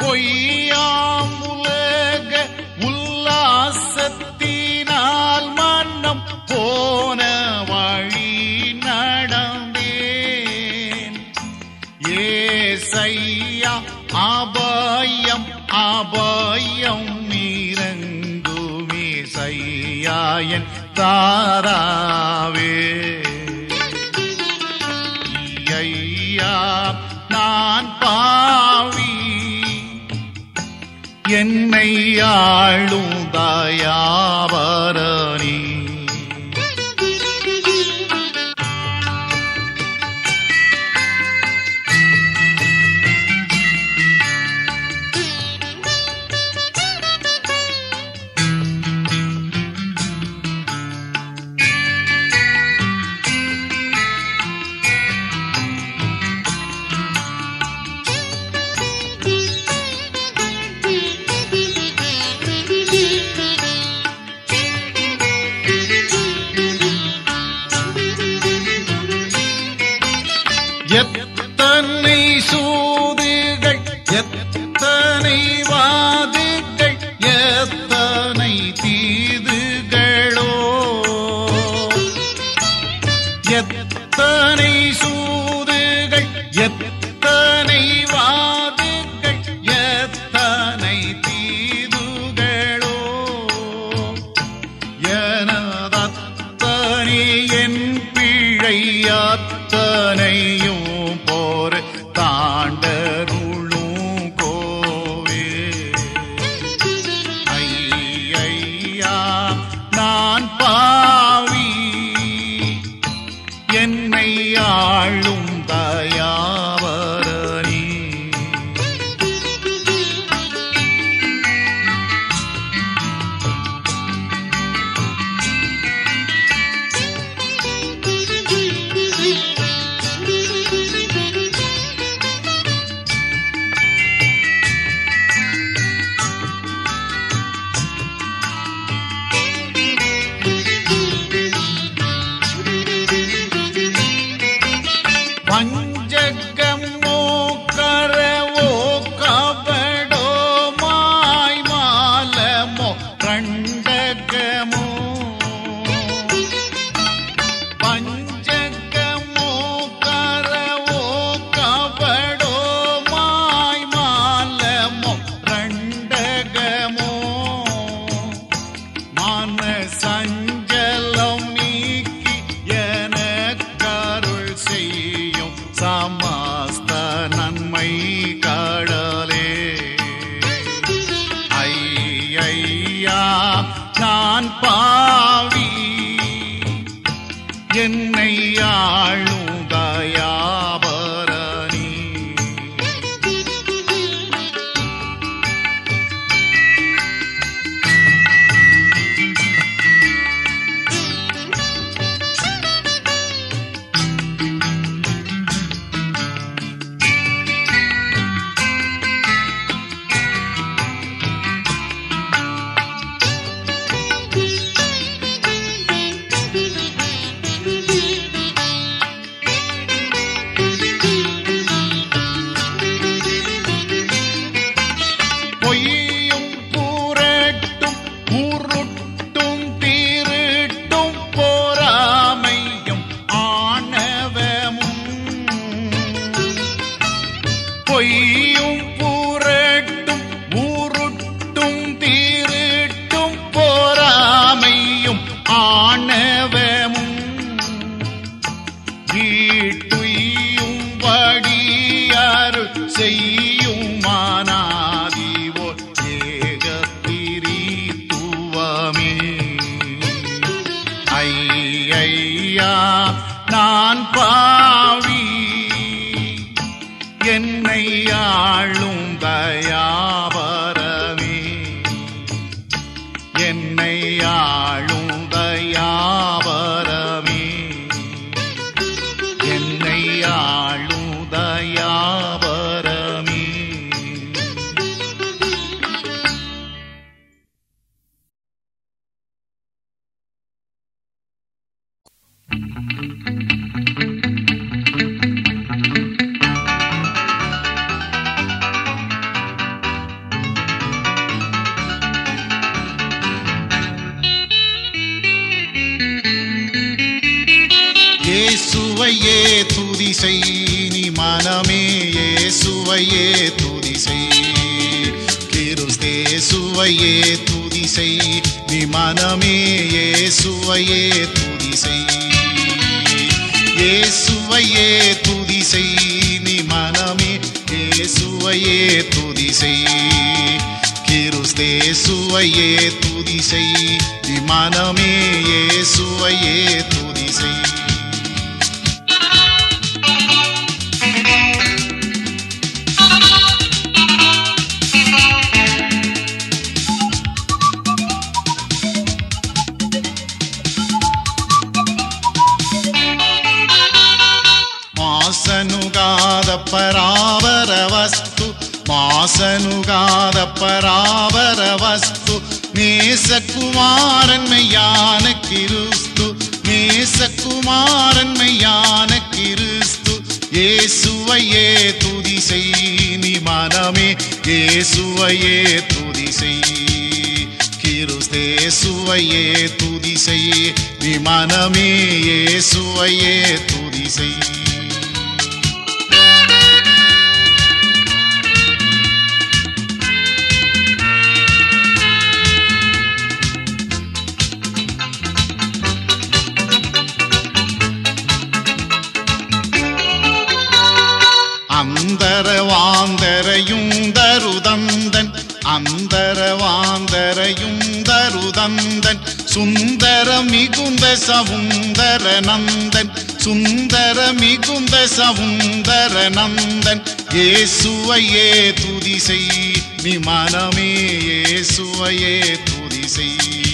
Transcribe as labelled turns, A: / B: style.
A: பொய்யாம் உலக உல்லாசத்தினால் மன்னம் போன வழி நடந்தேன் ஏசையா அபயம் அபயம் இறங்குமே சையாயன் தாராவே ஐயா நான் பாவி என்னை ஆளும் தயாவரணி எத்தனை சூதுகள் எத்தனை வாதுகள் எத்தனை தீதுகளோ எத்தனை சூதுகள் எத்தனை வாதுகள் எத்தனை தீதுகளோ எனதத்தனே என் பிழை அத்தனையும் போர் தாண்டருளும் கோவே ஐயா நான் பாவி என்னை ஆளும் தயாவரணி பஞ்சகமோ கரவோ கபடோ மாய் மாலமோ கண்டகமோ பஞ்சகமோ கரவோ கபடோ மாய் மாலமோ கண்டகமோ மன சஞ்சலம் நீக்கி எனக்கருள் செய்யும் சமஸ்த நன்மை கடலே ஐயா நான் பாவி என்னை ஆளும் தயாபரணி பொய்யும் பூரட்டும் உருட்டும் தீருட்டும் போராமையும் ஆணவமும் பொய்யும் பூரட்டும் உருட்டும் தீருட்டும் போராமையும் ஆணவமும் வீட்டுயும் படியாறு செய்யும் மானாதிவோ ஏகத்திரித்துவமே ஐயா நான் பாவி என்னை ஆளும் தயாபரமே என்னை ஆளும் தயாபரமே என்னை ஆளும் தயாபரமே இயேசுவையே துதி செய் கிறிஸ்தேசுவையே துதி செய் நீ மனமே இயேசுவையே துதி செய் இயேசுவையே துதி செய் நீ மனமே இயேசுவையே துதி செய் கிறிஸ்தேசுவையே துதி செய் நீ மனமே இயேசுவையே துதி செய் ಮಾಸನುಗಾದ ಪರಾವರ ವಸ್ತು ಮಾಸನುಗಾದ ಪರಾವರ ವಸ್ತು நேசகுமாரன் மெய்யான கிறிஸ்து நேசகுமாரன் மெய்யான கிறிஸ்து இயேசுவையே துதி செய் நீ மனமே இயேசுவையே துதி செய் கிறிஸ்தேசுவையே துதி செய் நீ மனமே இயேசுவையே துதி செய் അന്തരവാന്തരയും ദരുദന്തൻ അന്തരവാന്തരയും ദരുദന്തൻ സുന്ദര മികുന്ദ സൗന്ദരനന്ദൻ സുന്ദര മികുന്ദ സൗന്ദരനന്ദൻ യേസുവയെ തുതി സെയ് നീ മനമേ യേസുവയെ തുതി സെയ്